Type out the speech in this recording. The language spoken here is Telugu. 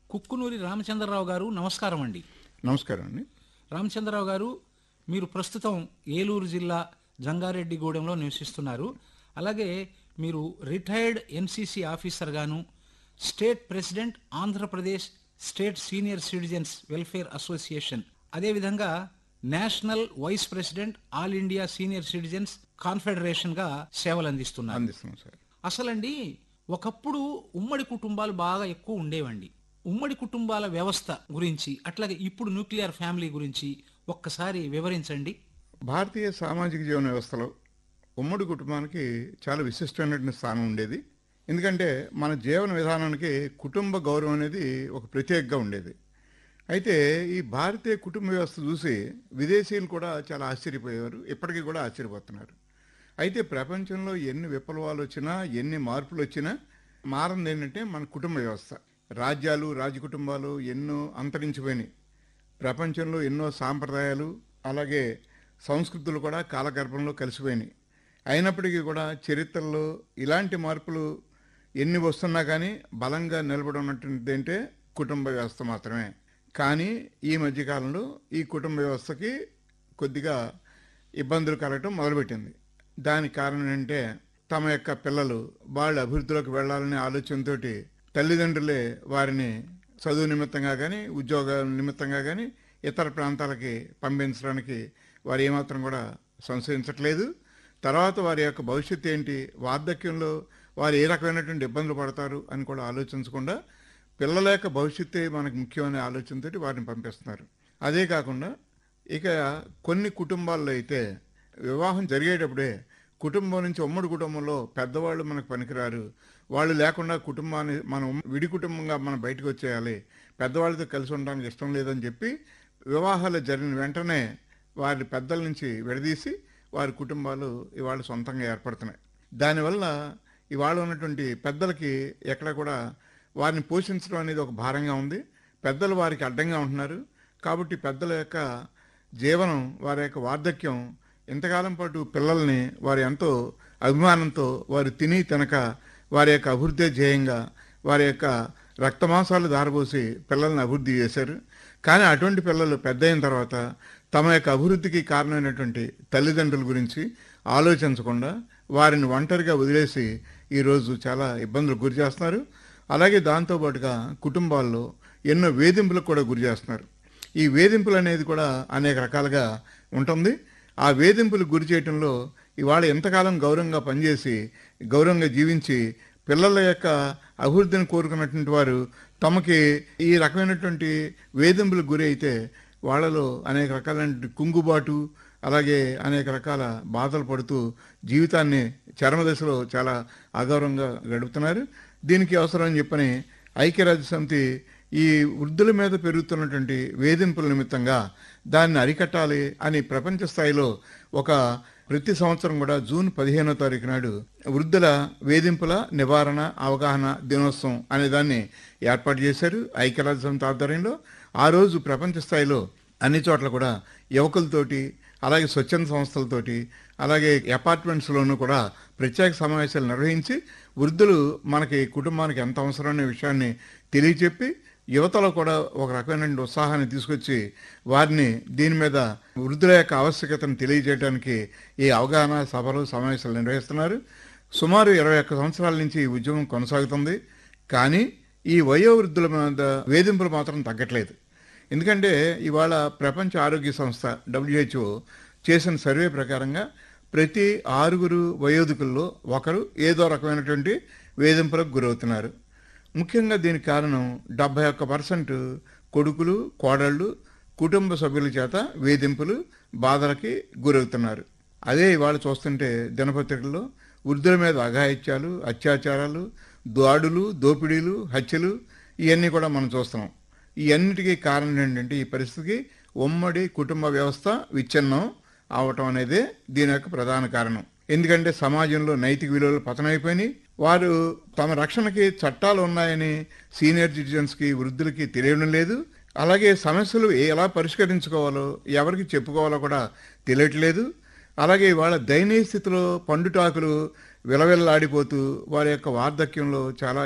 కుక్కునూరి రామచంద్రరావు గారు నమస్కారం అండి నమస్కారం అండి రామచంద్రరావు గారు మీరు ప్రస్తుతం ఏలూరు జిల్లా జంగారెడ్డిగూడెంలో నివసిస్తున్నారు అలాగే మీరు రిటైర్డ్ ఎన్సీసీ ఆఫీసర్ గాను state president Andhra Pradesh state senior citizens welfare association అదేవిధంగా national vice president all India senior citizens confederation గా సేవలు అందిస్తున్నారు అందిస్తున్నాం సార్ అసలండి ఒకప్పుడు ఉమ్మడి కుటుంబాలు బాగా ఎక్కువ ఉండేవండి ఉమ్మడి కుటుంబాల వ్యవస్థ గురించి అట్లాగే ఇప్పుడు న్యూక్లియర్ ఫ్యామిలీ గురించి ఒక్కసారి వివరించండి భారతీయ సామాజిక జీవన వ్యవస్థలో ఉమ్మడి కుటుంబానికి చాలా విశిష్టమైనటువంటి స్థానం ఉండేది ఎందుకంటే మన జీవన విధానానికి కుటుంబ గౌరవం అనేది ఒక ప్రత్యేకగా ఉండేది అయితే ఈ భారతీయ కుటుంబ వ్యవస్థ చూసి విదేశీయులు కూడా చాలా ఆశ్చర్యపోయేవారు ఇప్పటికీ కూడా ఆశ్చర్యపోతున్నారు అయితే ప్రపంచంలో ఎన్ని విప్లవాలు వచ్చినా ఎన్ని మార్పులు వచ్చినా మారింది ఏంటంటే మన కుటుంబ వ్యవస్థ రాజ్యాలు రాజకుటుంబాలు ఎన్నో అంతరించిపోయినాయి ప్రపంచంలో ఎన్నో సాంప్రదాయాలు అలాగే సంస్కృతులు కూడా కాలగర్భంలో కలిసిపోయినాయి అయినప్పటికీ కూడా చరిత్రలో ఇలాంటి మార్పులు ఎన్ని వస్తున్నా కానీ బలంగా నిలబడి ఉన్నటువంటి అంటే కుటుంబ వ్యవస్థ మాత్రమే కానీ ఈ మధ్యకాలంలో ఈ కుటుంబ వ్యవస్థకి కొద్దిగా ఇబ్బందులు కలగటం మొదలుపెట్టింది దానికి కారణం ఏంటంటే తమ యొక్క పిల్లలు వాళ్ళ అభివృద్ధిలోకి వెళ్ళాలనే ఆలోచనతోటి తల్లిదండ్రులే వారిని చదువు నిమిత్తంగా కానీ ఉద్యోగ నిమిత్తంగా కానీ ఇతర ప్రాంతాలకి పంపించడానికి వారు ఏమాత్రం కూడా సంశయించట్లేదు తర్వాత వారి యొక్క భవిష్యత్తు ఏంటి వార్ధక్యంలో వారు ఏ రకమైనటువంటి ఇబ్బందులు పడతారు అని కూడా ఆలోచించకుండా పిల్లల యొక్క భవిష్యత్తే మనకు ముఖ్యమనే ఆలోచనతోటి వారిని పంపిస్తున్నారు అదే కాకుండా ఇక కొన్ని కుటుంబాల్లో అయితే వివాహం జరిగేటప్పుడే కుటుంబం నుంచి ఉమ్మడి కుటుంబంలో పెద్దవాళ్ళు మనకు పనికిరారు వాళ్ళు లేకుండా కుటుంబాన్ని మనం విడి కుటుంబంగా మనం బయటకు వచ్చేయాలి పెద్దవాళ్ళతో కలిసి ఉండడానికి ఇష్టం లేదని చెప్పి వివాహాలు జరిగిన వెంటనే వారి పెద్దల నుంచి విడదీసి వారి కుటుంబాలు ఇవాళ సొంతంగా ఏర్పడుతున్నాయి దానివల్ల ఇవాళ ఉన్నటువంటి పెద్దలకి ఎక్కడ కూడా వారిని పోషించడం అనేది ఒక భారంగా ఉంది పెద్దలు వారికి అడ్డంగా ఉంటున్నారు కాబట్టి పెద్దల యొక్క జీవనం వారి యొక్క వార్ధక్యం ఇంతకాలం పాటు పిల్లల్ని వారు ఎంతో అభిమానంతో వారు తిని తినక వారి యొక్క అభివృద్ధి ధ్యేయంగా వారి యొక్క రక్తమాంసాలు దారబోసి పిల్లల్ని అభివృద్ధి చేశారు కానీ అటువంటి పిల్లలు పెద్ద అయిన తర్వాత తమ యొక్క అభివృద్ధికి కారణమైనటువంటి తల్లిదండ్రుల గురించి ఆలోచించకుండా వారిని ఒంటరిగా వదిలేసి ఈరోజు చాలా ఇబ్బందులు గురి చేస్తున్నారు అలాగే దాంతోపాటుగా కుటుంబాల్లో ఎన్నో వేధింపులకు కూడా గురి చేస్తున్నారు ఈ వేధింపులు అనేది కూడా అనేక రకాలుగా ఉంటుంది ఆ వేధింపులకు గురి చేయటంలో ఇవాళ ఎంతకాలం గౌరవంగా పనిచేసి గౌరవంగా జీవించి పిల్లల యొక్క అభివృద్ధిని కోరుకున్నటువంటి వారు తమకి ఈ రకమైనటువంటి వేధింపులకు గురి అయితే వాళ్ళలో అనేక రకాలైన కుంగుబాటు అలాగే అనేక రకాల బాధలు పడుతూ జీవితాన్ని చరమదశలో చాలా అగౌరవంగా గడుపుతున్నారు దీనికి అవసరం అని చెప్పని ఐక్యరాజ్య సమితి ఈ వృద్ధుల మీద పెరుగుతున్నటువంటి వేధింపుల నిమిత్తంగా దాన్ని అరికట్టాలి అని ప్రపంచ స్థాయిలో ఒక ప్రతి సంవత్సరం కూడా జూన్ పదిహేనో తారీఖు నాడు వృద్ధుల వేధింపుల నివారణ అవగాహన దినోత్సవం అనే దాన్ని ఏర్పాటు చేశారు ఐక్యరాజ్య సమితి ఆధ్వర్యంలో ఆ రోజు ప్రపంచ స్థాయిలో అన్ని చోట్ల కూడా యువకులతోటి అలాగే స్వచ్ఛంద సంస్థలతోటి అలాగే అపార్ట్మెంట్స్లోనూ కూడా ప్రత్యేక సమావేశాలు నిర్వహించి వృద్ధులు మనకి కుటుంబానికి ఎంత అవసరం అనే విషయాన్ని తెలియచెప్పి యువతలో కూడా ఒక రకమైన ఉత్సాహాన్ని తీసుకొచ్చి వారిని దీని మీద వృద్ధుల యొక్క ఆవశ్యకతను తెలియజేయడానికి ఈ అవగాహన సభలు సమావేశాలు నిర్వహిస్తున్నారు సుమారు ఇరవై ఒక్క సంవత్సరాల నుంచి ఈ ఉద్యమం కొనసాగుతుంది కానీ ఈ వయోవృద్ధుల మీద వేధింపులు మాత్రం తగ్గట్లేదు ఎందుకంటే ఇవాళ ప్రపంచ ఆరోగ్య సంస్థ డబ్ల్యూహెచ్ఓ చేసిన సర్వే ప్రకారంగా ప్రతి ఆరుగురు వయోధికుల్లో ఒకరు ఏదో రకమైనటువంటి వేధింపులకు గురవుతున్నారు ముఖ్యంగా దీనికి కారణం డెబ్బై ఒక్క పర్సెంట్ కొడుకులు కోడళ్ళు కుటుంబ సభ్యుల చేత వేధింపులు బాధలకి గురవుతున్నారు అదే ఇవాళ చూస్తుంటే దినపత్రికల్లో వృద్ధుల మీద అఘాయిత్యాలు అత్యాచారాలు దాడులు దోపిడీలు హత్యలు ఇవన్నీ కూడా మనం చూస్తున్నాం ఈ అన్నిటికీ కారణం ఏంటంటే ఈ పరిస్థితికి ఉమ్మడి కుటుంబ వ్యవస్థ విచ్ఛిన్నం అవటం అనేదే దీని యొక్క ప్రధాన కారణం ఎందుకంటే సమాజంలో నైతిక విలువలు పతనమైపోయినాయి వారు తమ రక్షణకి చట్టాలు ఉన్నాయని సీనియర్ సిటిజన్స్కి వృద్ధులకి తెలియడం లేదు అలాగే సమస్యలు ఎలా పరిష్కరించుకోవాలో ఎవరికి చెప్పుకోవాలో కూడా తెలియట్లేదు అలాగే వాళ్ళ దయనీయ స్థితిలో పండుటాకులు విలవిల్లాడిపోతూ వారి యొక్క వార్ధక్యంలో చాలా